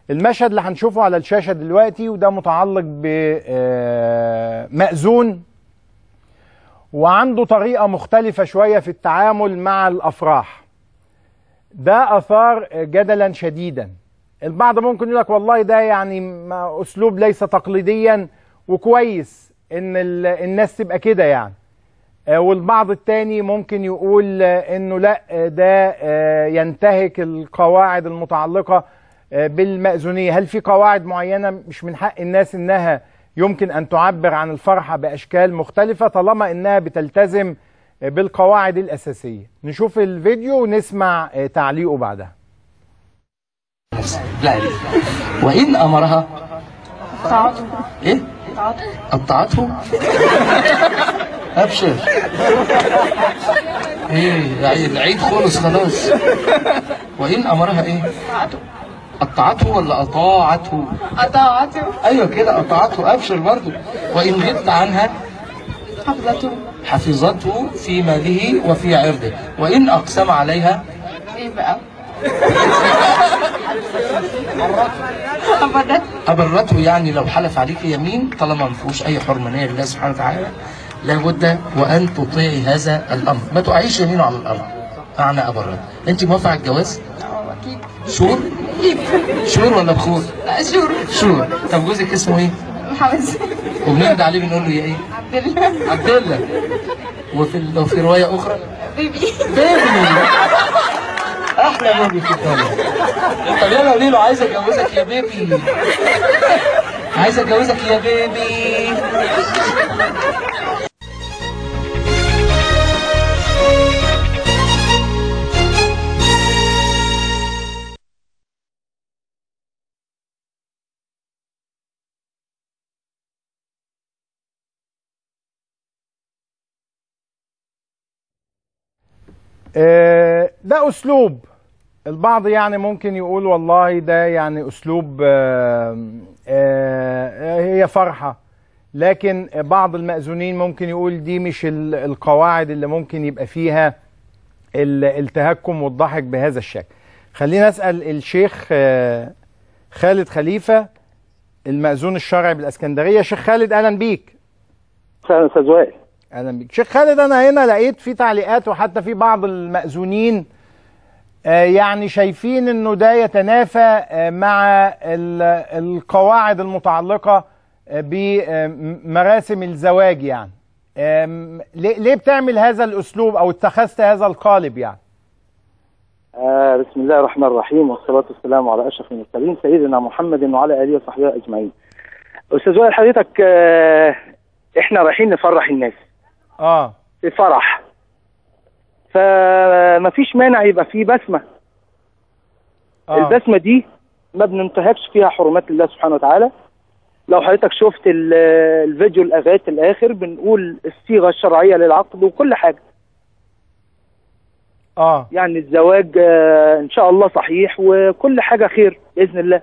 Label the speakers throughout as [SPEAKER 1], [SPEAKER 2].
[SPEAKER 1] المشهد اللي هنشوفه على الشاشة دلوقتي وده متعلق بمأذون وعنده طريقة مختلفة شوية في التعامل مع الأفراح ده أثار جدلا شديدا البعض ممكن يقول لك والله ده يعني ما- أسلوب ليس تقليديا وكويس إن ال- الناس تبقى كده يعني آه، والبعض التاني ممكن يقول آه، انه لا آه، ده آه، ينتهك القواعد المتعلقة آه، بالمأذونية هل في قواعد معينة مش من حق الناس انها يمكن ان تعبر عن الفرحة باشكال مختلفة طالما انها بتلتزم آه، بالقواعد الاساسية نشوف الفيديو ونسمع آه، تعليقه بعدها
[SPEAKER 2] لا ليه وإن أمرها إيه؟ قطعته أبشر إيه العيد العيد خلص خلاص وإن أمرها إيه؟ قطعته ولا أطاعته؟
[SPEAKER 3] أطاعته
[SPEAKER 2] أيوه كده قطعته أبشر برضه وإن غبت عنها
[SPEAKER 3] حفظته
[SPEAKER 2] حفظته في ماله وفي عرضه وإن أقسم عليها
[SPEAKER 3] إيه بقى أبدا
[SPEAKER 2] أبرته يعني لو حلف عليك يمين طالما ما فيهوش أي حرمانية لله سبحانه وتعالى لابد وأن تطيعي هذا الأمر ما تقعيش يمينه على الأرض معنى أبرت أنت موافقة على الجواز؟
[SPEAKER 3] أه أكيد
[SPEAKER 2] شور؟ شور ولا بخور؟
[SPEAKER 3] لا شور
[SPEAKER 2] شور طب جوزك اسمه إيه؟
[SPEAKER 3] محمد
[SPEAKER 2] وبنرد عليه بنقول له يا إيه؟
[SPEAKER 3] عبد الله
[SPEAKER 2] عبد الله وفي لو في رواية أخرى
[SPEAKER 3] بيبي
[SPEAKER 2] بيبي أحلى بيبي في الدنيا طب يلا قولي له عايز أتجوزك يا بيبي عايز أتجوزك يا بيبي
[SPEAKER 1] آه، ده اسلوب البعض يعني ممكن يقول والله ده يعني اسلوب آه، آه، هي فرحة لكن بعض المأذونين ممكن يقول دي مش ال- القواعد اللي ممكن يبقى فيها ال- التهكم والضحك بهذا الشكل خلينا اسأل الشيخ آه، خالد خليفة المأذون الشرعي بالاسكندرية شيخ خالد اهلا بيك
[SPEAKER 4] اهلا استاذ وائل
[SPEAKER 1] اهلا بيك شيخ خالد انا هنا لقيت في تعليقات وحتى في بعض المأذونين آه، يعني شايفين انه ده يتنافى آه، مع ال- القواعد المتعلقة آه، بمراسم الزواج يعني آم، ليه ليه بتعمل هذا الاسلوب او اتخذت هذا القالب يعني
[SPEAKER 4] آه بسم الله الرحمن الرحيم والصلاة والسلام على أشرف المرسلين سيدنا محمد وعلى آله وصحبه أجمعين. أستاذ وائل حضرتك آه إحنا رايحين نفرح الناس
[SPEAKER 1] اه
[SPEAKER 4] في فرح. فما فيش مانع يبقى فيه بسمة.
[SPEAKER 1] اه
[SPEAKER 4] البسمة دي ما بننتهكش فيها حرمات الله سبحانه وتعالى. لو حضرتك شفت ال- الفيديو لغاية الآخر بنقول الصيغة الشرعية للعقد وكل حاجة.
[SPEAKER 1] اه
[SPEAKER 4] يعني الزواج آه، ان شاء الله صحيح وكل حاجه خير باذن الله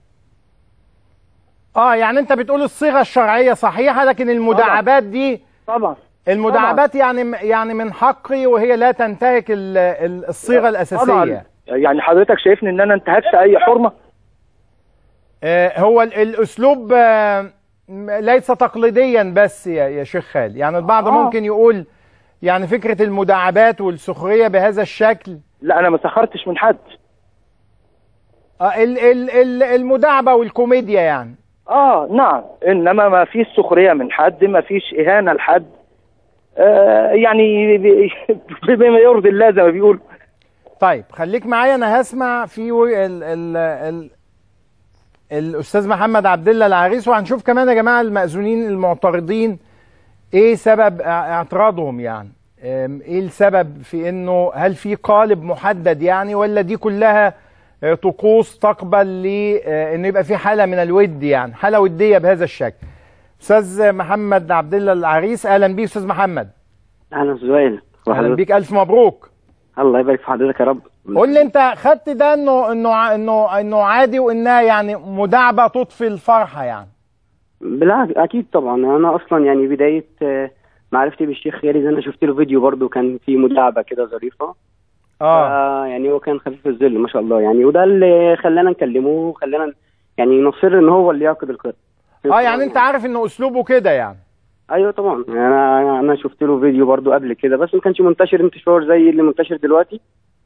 [SPEAKER 1] اه يعني انت بتقول الصيغة الشرعية صحيحة لكن المداعبات دي
[SPEAKER 4] طبعا
[SPEAKER 1] المداعبات يعني يعني من حقي وهي لا تنتهك ال- ال- الصيغة الأساسية
[SPEAKER 4] طبعا يعني حضرتك شايفني ان انا انتهكت اي حرمه
[SPEAKER 1] آه، هو ال- الاسلوب آه، م- ليس تقليديا بس يا يا شيخ خالد يعني البعض
[SPEAKER 4] آه.
[SPEAKER 1] ممكن يقول يعني فكرة المداعبات والسخرية بهذا الشكل
[SPEAKER 4] لا انا ما سخرتش من حد
[SPEAKER 1] آه، ال- ال- ال- المداعبة والكوميديا يعني
[SPEAKER 4] اه نعم انما ما فيش سخريه من حد ما فيش اهانه لحد آه يعني ب- بما يرضي الله زي ما بيقول
[SPEAKER 1] طيب خليك معايا انا هسمع في و- ال ال ال الاستاذ محمد عبد الله العريس وهنشوف كمان يا جماعه المأذونين المعترضين ايه سبب اع- اعتراضهم يعني أم، ايه السبب في انه هل في قالب محدد يعني ولا دي كلها آه، طقوس تقبل لانه يبقى في حاله من الود يعني حاله وديه بهذا الشكل استاذ محمد عبد الله العريس اهلا بيك استاذ محمد
[SPEAKER 5] اهلا استاذ وائل
[SPEAKER 1] اهلا بيك الف مبروك
[SPEAKER 5] الله يبارك في حضرتك يا رب
[SPEAKER 1] قول لي انت خدت ده انه انه ع- انه انه عادي وانها يعني مداعبه تطفي الفرحه يعني
[SPEAKER 5] بالعكس اكيد طبعا انا اصلا يعني بدايه آه، معرفتي بالشيخ خالد انا شفت له فيديو برضو كان فيه مداعبه كده ظريفه
[SPEAKER 1] اه
[SPEAKER 5] آه يعني هو كان خفيف الظل ما شاء الله يعني وده اللي خلانا نكلمه وخلانا يعني نصر ان هو اللي يعقد القران
[SPEAKER 1] اه يعني انت عارف ان اسلوبه كده يعني
[SPEAKER 5] ايوه طبعا يعني انا انا شفت له فيديو برضو قبل كده بس ما كانش منتشر انتشار زي اللي منتشر دلوقتي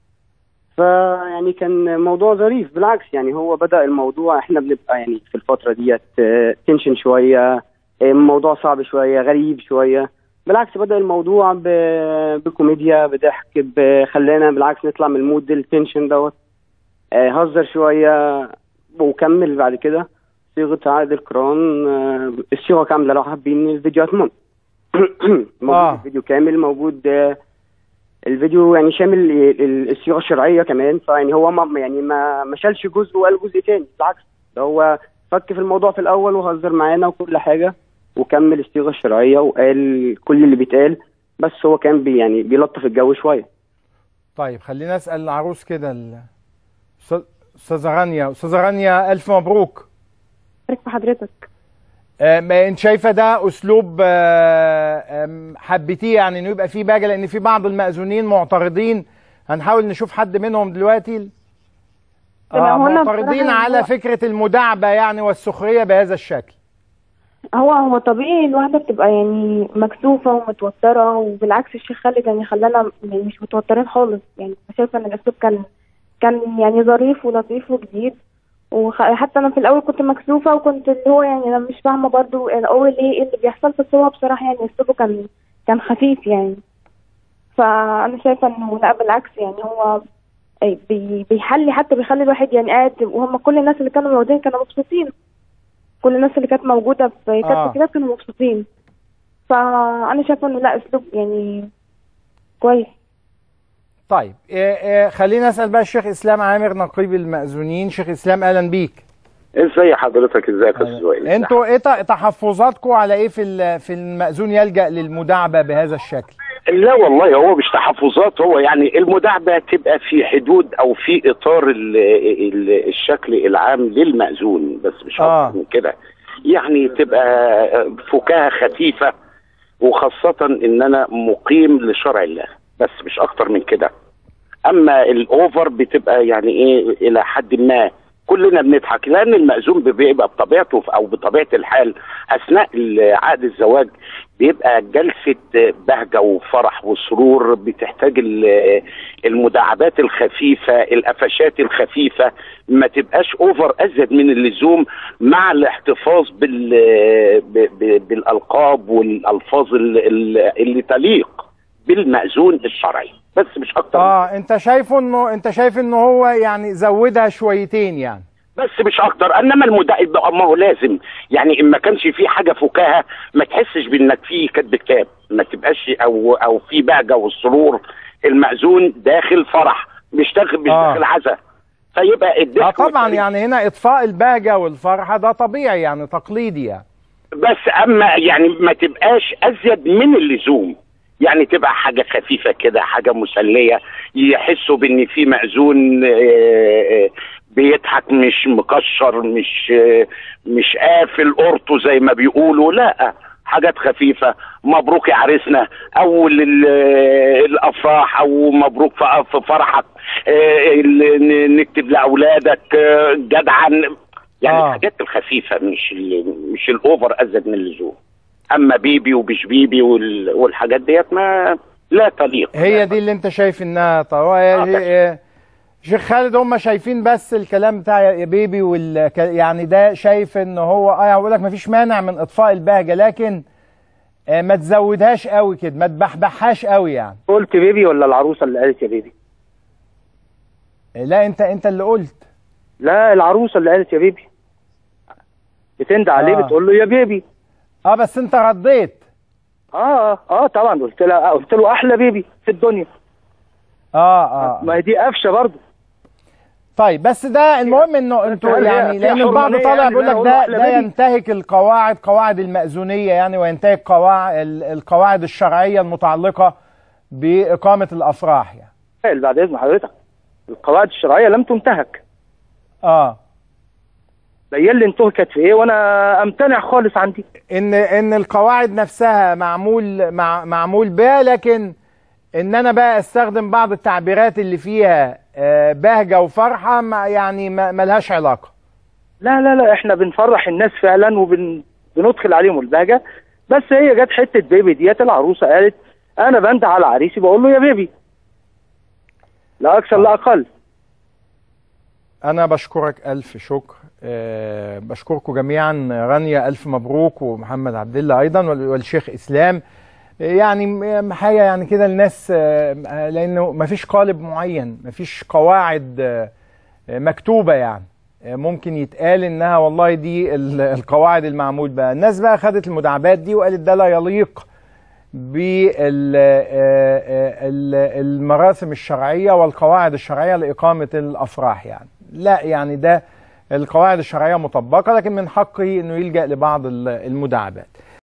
[SPEAKER 5] فيعني كان موضوع ظريف بالعكس يعني هو بدأ الموضوع احنا بنبقى يعني في الفترة ديت آه، تنشن شوية آه، موضوع صعب شوية غريب شوية بالعكس بدأ الموضوع ب- بكوميديا بضحك ب- خلانا بالعكس نطلع من المود التنشن دوت آه، هزر شوية وكمل بعد كده صيغة عقد القرآن آه، الصيغة كاملة لو حابين الفيديوهات مم. موجود
[SPEAKER 1] آه.
[SPEAKER 5] الفيديو كامل موجود آه، الفيديو يعني شامل ال- ال- الصيغه الشرعيه كمان فيعني هو ما يعني ما ما شالش جزء وقال جزء تاني بالعكس ده هو فك في الموضوع في الاول وهزر معانا وكل حاجه وكمل الصيغه الشرعيه وقال كل اللي بيتقال بس هو كان بي يعني بيلطف الجو شويه
[SPEAKER 1] طيب خلينا اسال العروس كده ال- أستاذ- استاذه غانيا استاذه غانيا الف مبروك
[SPEAKER 3] بارك في حضرتك
[SPEAKER 1] آه، ما انت شايفه ده اسلوب آه، آم، حبيتيه يعني انه يبقى فيه باجه لان في بعض المأذونين معترضين هنحاول نشوف حد منهم دلوقتي آه
[SPEAKER 3] لا، هو أنا
[SPEAKER 1] معترضين
[SPEAKER 3] بصراحة
[SPEAKER 1] على
[SPEAKER 3] هو-
[SPEAKER 1] فكره المداعبه يعني والسخريه بهذا الشكل
[SPEAKER 3] هو هو طبيعي الواحدة بتبقى يعني مكسوفة ومتوترة وبالعكس الشيخ خالد يعني خلانا م- مش متوترين خالص يعني أنا شايفة ان الاسلوب كان كان يعني ظريف ولطيف وجديد وحتى انا في الاول كنت مكسوفة وكنت اللي هو يعني انا مش فاهمة برضو يعني اقول ايه إيه اللي بيحصل بس هو بصراحة يعني اسلوبه كان كان خفيف يعني فانا شايفة انه لا بالعكس يعني هو أي بي- بيحلي حتى بيخلي الواحد يعني قاعد وهم كل الناس اللي كانوا موجودين كانوا مبسوطين كل الناس اللي كانت موجودة في كانت
[SPEAKER 1] آه.
[SPEAKER 3] كده كانوا مبسوطين فأنا شايفة إنه لا أسلوب يعني كويس
[SPEAKER 1] طيب آه، آه، خلينا اسال بقى الشيخ اسلام عامر نقيب المأذونين شيخ اسلام اهلا بيك
[SPEAKER 6] ازي حضرتك ازيك يا استاذ وائل
[SPEAKER 1] انتوا ايه ت- تحفظاتكم على ايه في ال- في المأذون يلجأ للمداعبه بهذا الشكل
[SPEAKER 6] لا والله هو مش تحفظات هو يعني المداعبه تبقى في حدود او في اطار ال ال الشكل العام للمأذون بس مش
[SPEAKER 1] آه.
[SPEAKER 6] اكتر من كده يعني تبقى فكاهه خفيفه وخاصه ان انا مقيم لشرع الله بس مش اكتر من كده اما الاوفر بتبقى يعني ايه الى حد ما كلنا بنضحك لان المأذون بيبقى بطبيعته او بطبيعه الحال اثناء عقد الزواج بيبقى جلسه بهجه وفرح وسرور بتحتاج ال- المداعبات الخفيفه القفشات الخفيفه ما تبقاش اوفر ازيد من اللزوم مع الاحتفاظ بال ب- ب- بالالقاب والالفاظ ال- ال- اللي تليق بالمأذون الشرعي بس مش اكتر من
[SPEAKER 1] اه انت شايفه انه انت شايف انه هو يعني زودها شويتين يعني
[SPEAKER 6] بس مش اكتر انما المداعب بقى ما هو لازم يعني ان ما كانش في حاجه فكاهه ما تحسش بانك في كتب كتاب ما تبقاش او او في بهجه والسرور المأذون داخل فرح مش داخل مش
[SPEAKER 1] آه.
[SPEAKER 6] داخل عزا فيبقى
[SPEAKER 1] اه
[SPEAKER 6] الضحك
[SPEAKER 1] طبعا
[SPEAKER 6] والتريق.
[SPEAKER 1] يعني هنا اطفاء البهجه والفرحه ده طبيعي يعني تقليدي يعني
[SPEAKER 6] بس اما يعني ما تبقاش ازيد من اللزوم يعني تبقى حاجه خفيفه كده حاجه مسليه يحسوا بان في مأذون آه، آه، بيضحك مش مكشر مش آه، مش قافل قرطه زي ما بيقولوا لا حاجات خفيفه مبروك يا عريسنا اول ال- الافراح او مبروك في في فرحك آه، ال- نكتب لاولادك آه، جدعا يعني
[SPEAKER 1] آه.
[SPEAKER 6] الحاجات الخفيفه مش ال مش الاوفر ازيد من اللزوم اما بيبي ومش بيبي وال- والحاجات ديت ما لا تليق
[SPEAKER 1] هي دي اللي انت شايف انها طو...
[SPEAKER 6] بس.
[SPEAKER 1] شيخ خالد هم شايفين بس الكلام بتاع يا بيبي وال يعني ده شايف ان هو اه يعني بقول لك مفيش مانع من اطفاء البهجه لكن آه، ما تزودهاش قوي كده ما تبحبحهاش قوي يعني
[SPEAKER 4] قلت بيبي ولا العروسه اللي قالت يا بيبي
[SPEAKER 1] آه، لا انت انت اللي قلت
[SPEAKER 4] لا العروسه اللي قالت يا بيبي بتند عليه
[SPEAKER 1] آه.
[SPEAKER 4] بتقول له يا بيبي
[SPEAKER 1] اه بس انت رديت
[SPEAKER 4] اه اه طبعا قلت له قلت له احلى بيبي في الدنيا
[SPEAKER 1] اه اه
[SPEAKER 4] ما هي دي قفشه برضه
[SPEAKER 1] طيب بس ده المهم انه انتوا
[SPEAKER 4] هل هي
[SPEAKER 1] يعني
[SPEAKER 4] فيها
[SPEAKER 1] لان البعض
[SPEAKER 4] حرمانية
[SPEAKER 1] طالع
[SPEAKER 4] يعني
[SPEAKER 1] بيقول
[SPEAKER 4] إن
[SPEAKER 1] لك
[SPEAKER 4] أنا
[SPEAKER 1] ده
[SPEAKER 4] أقول له
[SPEAKER 1] ده
[SPEAKER 4] أحلى بيبي؟
[SPEAKER 1] ينتهك القواعد قواعد المأذونية يعني وينتهك قواعد القواعد الشرعية المتعلقة بإقامة الأفراح يعني
[SPEAKER 4] بعد اذن حضرتك القواعد الشرعيه لم تنتهك
[SPEAKER 1] اه
[SPEAKER 4] بين لي انتهكت في ايه وانا امتنع خالص عن دي
[SPEAKER 1] ان ان القواعد نفسها معمول مع معمول بها لكن ان انا بقى استخدم بعض التعبيرات اللي فيها آه، بهجة وفرحة ما يعني ما ملهاش علاقة
[SPEAKER 4] لا لا لا احنا بنفرح الناس فعلا وبندخل عليهم البهجه بس هي جت حته بيبي ديت العروسه قالت انا بنده على عريسي بقول له يا بيبي لا اكثر لا اقل
[SPEAKER 1] أنا بشكرك ألف شكر أه بشكركم جميعا رانيا ألف مبروك ومحمد عبد الله أيضا وال- والشيخ إسلام آه، يعني م- حاجة يعني كده الناس آه، لأنه مفيش قالب معين مفيش قواعد آه، آه، مكتوبة يعني آه، ممكن يتقال إنها والله دي ال- القواعد المعمول بها الناس بقى خدت المداعبات دي وقالت ده لا يليق بالمراسم الشرعية والقواعد الشرعية لإقامة الأفراح يعني لا يعني ده القواعد الشرعية مطبقة لكن من حقه أنه يلجأ لبعض ال- المداعبات